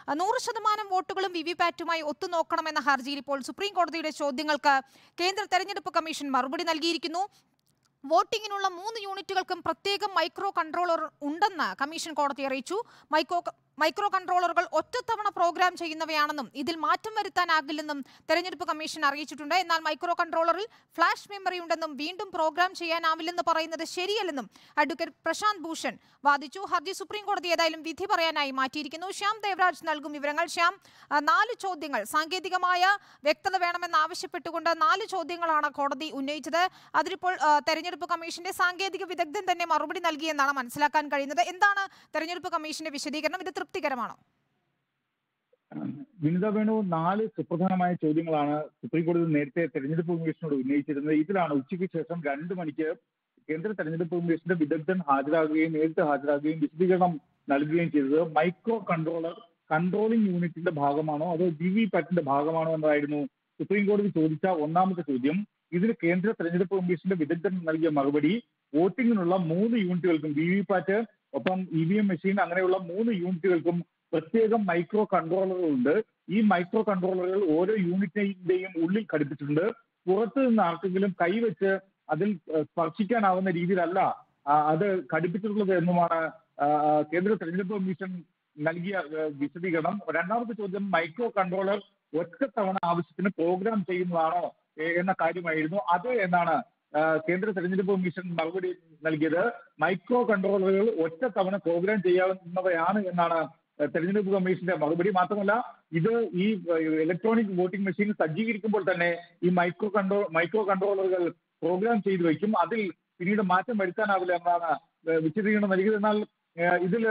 ആ, നൂറ് ശതമാനം വോട്ടുകളും വി വി പാറ്റുമായി ഒത്തുനോക്കണമെന്ന ഹർജിയിൽ ഇപ്പോൾ സുപ്രീം കോടതിയുടെ ചോദ്യങ്ങൾക്ക് കേന്ദ്ര തെരഞ്ഞെടുപ്പ് കമ്മീഷൻ മറുപടി നൽകിയിരിക്കുന്നു വോട്ടിങ്ങിനുള്ള മൂന്ന് യൂണിറ്റുകൾക്കും പ്രത്യേകം മൈക്രോ കൺട്രോളർ ഉണ്ടെന്ന് കമ്മീഷൻ കോടതി അറിയിച്ചു മൈക്രോ മൈക്രോ കൺട്രോളറുകൾ ഒറ്റത്തവണ പ്രോഗ്രാം ചെയ്യുന്നവയാണെന്നും ഇതിൽ മാറ്റം വരുത്താനാകില്ലെന്നും തെരഞ്ഞെടുപ്പ് കമ്മീഷൻ അറിയിച്ചിട്ടുണ്ട് എന്നാൽ മൈക്രോ കൺട്രോളറിൽ ഫ്ലാഷ് മെമ്മറി ഉണ്ടെന്നും വീണ്ടും പ്രോഗ്രാം ചെയ്യാനാവില്ലെന്ന് പറയുന്നത് ശരിയല്ലെന്നും അഡ്വക്കേറ്റ് പ്രശാന്ത് ഭൂഷൺ വാദിച്ചു ഹർജി സുപ്രീം കോടതി ഏതായാലും വിധി പറയാനായി മാറ്റിയിരിക്കുന്നു ശ്യാം ദേവരാജ് നൽകും വിവരങ്ങൾ ശ്യാം ആ, നാല് ചോദ്യങ്ങൾ സാങ്കേതികമായ വ്യക്തത വേണമെന്ന് ആവശ്യപ്പെട്ടുകൊണ്ട് നാല് ചോദ്യങ്ങളാണ് കോടതി ഉന്നയിച്ചത് അതിലിപ്പോൾ ആ, തെരഞ്ഞെടുപ്പ് കമ്മീഷന്റെ സാങ്കേതിക വിദഗ്ധൻ തന്നെ മറുപടി നൽകിയെന്നാണ് മനസ്സിലാക്കാൻ കഴിയുന്നത് എന്താണ് തെരഞ്ഞെടുപ്പ് കമ്മീഷന്റെ വിശദീകരണം ഇത് തൃപ്തികരമാണോ വിനിത വേണു നാല് സുപ്രധാനമായ ചോദ്യങ്ങളാണ് സുപ്രീം കോടതി നേരത്തെ തെരഞ്ഞെടുപ്പ് കമ്മീഷനോട് ഉന്നയിച്ചിരുന്നത് ഇതിലാണ് ഉച്ചയ്ക്ക് ശേഷം രണ്ട് മണിക്ക് കേന്ദ്ര തെരഞ്ഞെടുപ്പ് കമ്മീഷന്റെ വിദഗ്ധൻ ഹാജരാകുകയും നേരിട്ട് ഹാജരാകുകയും വിശദീകരണം നൽകുകയും ചെയ്തത് മൈക്രോ കൺട്രോളർ കൺട്രോളിംഗ് യൂണിറ്റിന്റെ ഭാഗമാണോ അതോ ജി വി പാറ്റിന്റെ ഭാഗമാണോ എന്നതായിരുന്നു സുപ്രീം കോടതി ചോദിച്ച ഒന്നാമത്തെ ചോദ്യം ഇതിന് കേന്ദ്ര തെരഞ്ഞെടുപ്പ് കമ്മീഷന്റെ വിദഗ്ധൻ നൽകിയ മറുപടി വോട്ടിങ്ങിനുള്ള മൂന്ന് യൂണിറ്റുകൾക്കും വി വി പാറ്റ് ഒപ്പം ഇ വി എം മെഷീൻ അങ്ങനെയുള്ള മൂന്ന് യൂണിറ്റുകൾക്കും പ്രത്യേകം മൈക്രോ കൺട്രോളറുകൾ ഉണ്ട് ഈ മൈക്രോ കൺട്രോളറുകൾ ഓരോ യൂണിറ്റിന്റെയും ഉള്ളിൽ ഘടിപ്പിച്ചിട്ടുണ്ട് പുറത്ത് നിന്ന് ആർക്കെങ്കിലും കൈവച്ച് അതിൽ ഏഹ്, സ്പർശിക്കാനാവുന്ന രീതിയിലല്ല ആ, അത് ഘടിപ്പിച്ചിട്ടുള്ളത് എന്നുമാണ് ആ, ആ, കേന്ദ്ര തെരഞ്ഞെടുപ്പ് കമ്മീഷൻ നൽകിയ ഏഹ്, വിശദീകരണം രണ്ടാമത്തെ ചോദ്യം മൈക്രോ കൺട്രോളർ ഒറ്റത്തവണ ആവശ്യത്തിന് പ്രോഗ്രാം ചെയ്യുന്നതാണോ ഏഹ്, എന്ന കാര്യമായിരുന്നു അത് എന്നാണ് ആ, കേന്ദ്ര തെരഞ്ഞെടുപ്പ് കമ്മീഷൻ മറുപടി നൽകിയത് മൈക്രോ കൺട്രോളറുകൾ ഒറ്റത്തവണ പ്രോഗ്രാം ചെയ്യാവുന്നവയാണ് എന്നാണ് തെരഞ്ഞെടുപ്പ് കമ്മീഷന്റെ മറുപടി മാത്രമല്ല ഇത് ഈ ഇലക്ട്രോണിക് വോട്ടിംഗ് മെഷീൻ സജ്ജീകരിക്കുമ്പോൾ തന്നെ ഈ മൈക്രോ കൺട്രോ മൈക്രോ കൺട്രോളറുകൾ പ്രോഗ്രാം ചെയ്തു വെക്കും അതിൽ പിന്നീട് മാറ്റം വരുത്താനാവില്ല എന്നാണ് ഏഹ് വിശദീകരണം നൽകിയത് എന്നാൽ ഏഹ് ഇതില്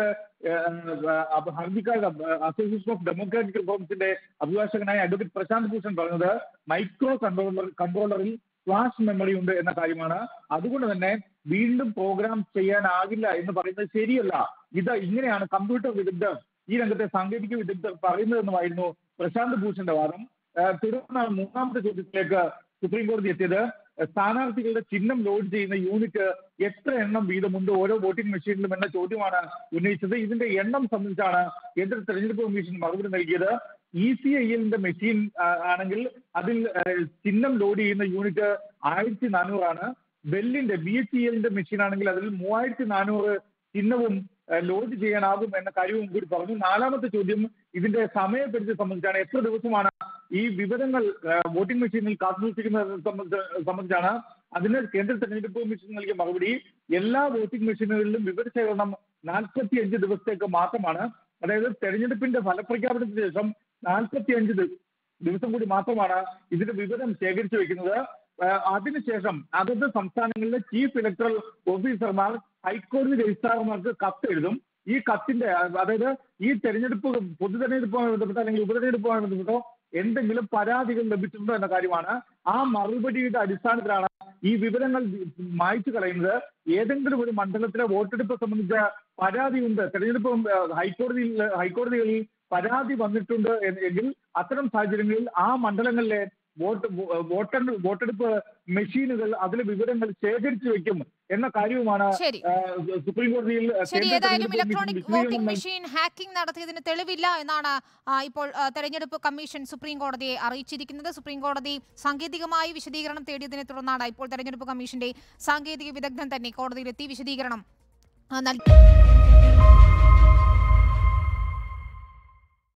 ഏഹ് അഹ് ഹർജിക്കാരുടെ അസോസിയേഷൻ ഓഫ് ഡെമോക്രാറ്റിക് റിഫോംസിന്റെ അഭിഭാഷകനായ അഡ്വക്കേറ്റ് പ്രശാന്ത് ഭൂഷൺ പറഞ്ഞത് മൈക്രോ കൺട്രോളർ കൺട്രോളറിൽ ഫ്ലാഷ് മെമ്മറി ഉണ്ട് എന്ന കാര്യമാണ് അതുകൊണ്ട് തന്നെ വീണ്ടും പ്രോഗ്രാം ചെയ്യാനാകില്ല എന്ന് പറയുന്നത് ശരിയല്ല ഇത് ഇങ്ങനെയാണ് കമ്പ്യൂട്ടർ വിദഗ്ധർ ഈ രംഗത്തെ സാങ്കേതിക വിദഗ്ധർ പറയുന്നതെന്നുമായിരുന്നു പ്രശാന്ത് ഭൂഷന്റെ വാദം ഏഹ് തുടർന്നാണ് മൂന്നാമത്തെ ചോദ്യത്തിലേക്ക് സുപ്രീം കോടതി എത്തിയത് സ്ഥാനാർത്ഥികളുടെ ചിഹ്നം ലോഡ് ചെയ്യുന്ന യൂണിറ്റ് എത്ര എണ്ണം വീതമുണ്ട് ഓരോ വോട്ടിംഗ് മെഷീനിലും എന്ന ചോദ്യമാണ് ഉന്നയിച്ചത് ഇതിന്റെ എണ്ണം സംബന്ധിച്ചാണ് കേന്ദ്ര തെരഞ്ഞെടുപ്പ് കമ്മീഷൻ മറുപടി നൽകിയത് ഇ സി ഐ എല്ലിന്റെ മെഷീൻ ആണെങ്കിൽ അതിൽ ഏഹ്, ചിഹ്നം ലോഡ് ചെയ്യുന്ന യൂണിറ്റ് ആയിരത്തി നാനൂറാണ് ബെല്ലിന്റെ ബി എച്ച് ഇ എല്ലിന്റെ മെഷീൻ ആണെങ്കിൽ അതിൽ മൂവായിരത്തി നാനൂറ് ചിഹ്നവും ഏഹ്, ലോഡ് ചെയ്യാനാകും എന്ന കാര്യവും കൂടി പറഞ്ഞു നാലാമത്തെ ചോദ്യം ഇതിന്റെ സമയപരിധി സംബന്ധിച്ചാണ് എത്ര ദിവസമാണ് ഈ വിവരങ്ങൾ ഏഹ്, വോട്ടിംഗ് മെഷീനിൽ കാത്തുസൂക്ഷിക്കുന്നത് സംബന്ധിച്ച് സംബന്ധിച്ചാണ് അതിന് കേന്ദ്ര തെരഞ്ഞെടുപ്പ് കമ്മീഷൻ നൽകിയ മറുപടി എല്ലാ വോട്ടിംഗ് മെഷീനുകളിലും വിവരശേഖരണം നാൽപ്പത്തി അഞ്ച് ദിവസത്തേക്ക് മാത്രമാണ് അതായത് തെരഞ്ഞെടുപ്പിന്റെ ഫലപ്രഖ്യാപനത്തിന് ശേഷം നാൽപ്പത്തി അഞ്ച് ദിവസം കൂടി മാത്രമാണ് ഇതിന്റെ വിവരം ശേഖരിച്ചു വെക്കുന്നത് ഏഹ് അതിനുശേഷം അതത് സംസ്ഥാനങ്ങളിലെ ചീഫ് ഇലക്ടറൽ ഓഫീസർമാർ ഹൈക്കോടതി രജിസ്ട്രാർമാർക്ക് കത്ത് എഴുതും ഈ കത്തിന്റെ അതായത് ഈ തെരഞ്ഞെടുപ്പ് പൊതു തെരഞ്ഞെടുപ്പുമായി ബന്ധപ്പെട്ടോ അല്ലെങ്കിൽ ഉപതെരഞ്ഞെടുപ്പുമായി ബന്ധപ്പെട്ടോ എന്തെങ്കിലും പരാതികൾ ലഭിച്ചിട്ടുണ്ടോ എന്ന കാര്യമാണ് ആ മറുപടിയുടെ അടിസ്ഥാനത്തിലാണ് ഈ വിവരങ്ങൾ മായ്ച്ചു കളയുന്നത് ഏതെങ്കിലും ഒരു മണ്ഡലത്തിലെ വോട്ടെടുപ്പ് സംബന്ധിച്ച പരാതിയുണ്ട് തെരഞ്ഞെടുപ്പ് ഏഹ്, ഹൈക്കോടതിയിൽ ഹൈക്കോടതികളിൽ പരാതി വന്നിട്ടുണ്ട് എന്ന് എങ്കിൽ അത്തരം സാഹചര്യങ്ങളിൽ ആ മണ്ഡലങ്ങളിലെ വോട്ട് വോട്ടെ വോട്ടെടുപ്പ് മെഷീനുകൾ അതിലെ വിവരങ്ങൾ ശേഖരിച്ചു വെക്കും എന്ന കാര്യവുമാണ് ശരി ഏഹ്, സുപ്രീം കോടതിയിൽ ശരി കേന്ദ്ര ഏതായാലും തെരഞ്ഞെടുപ്പ് ഇലക്ട്രോണിക് കമ്മീഷൻ വോട്ടിംഗ് വിശദീകരണം മെഷീൻ ഹാക്കിംഗ് നടത്തിയതിന് തെളിവില്ല എന്നാണ് ആ, ഇപ്പോൾ ആ, തെരഞ്ഞെടുപ്പ് കമ്മീഷൻ സുപ്രീം കോടതിയെ അറിയിച്ചിരിക്കുന്നത് സുപ്രീം കോടതി സാങ്കേതികമായി വിശദീകരണം തേടിയതിനെ തുടർന്നാണ് ഇപ്പോൾ തെരഞ്ഞെടുപ്പ് കമ്മീഷന്റെ സാങ്കേതിക വിദഗ്ധൻ തന്നെ കോടതിയിലെത്തി വിശദീകരണം ആ, നൽകി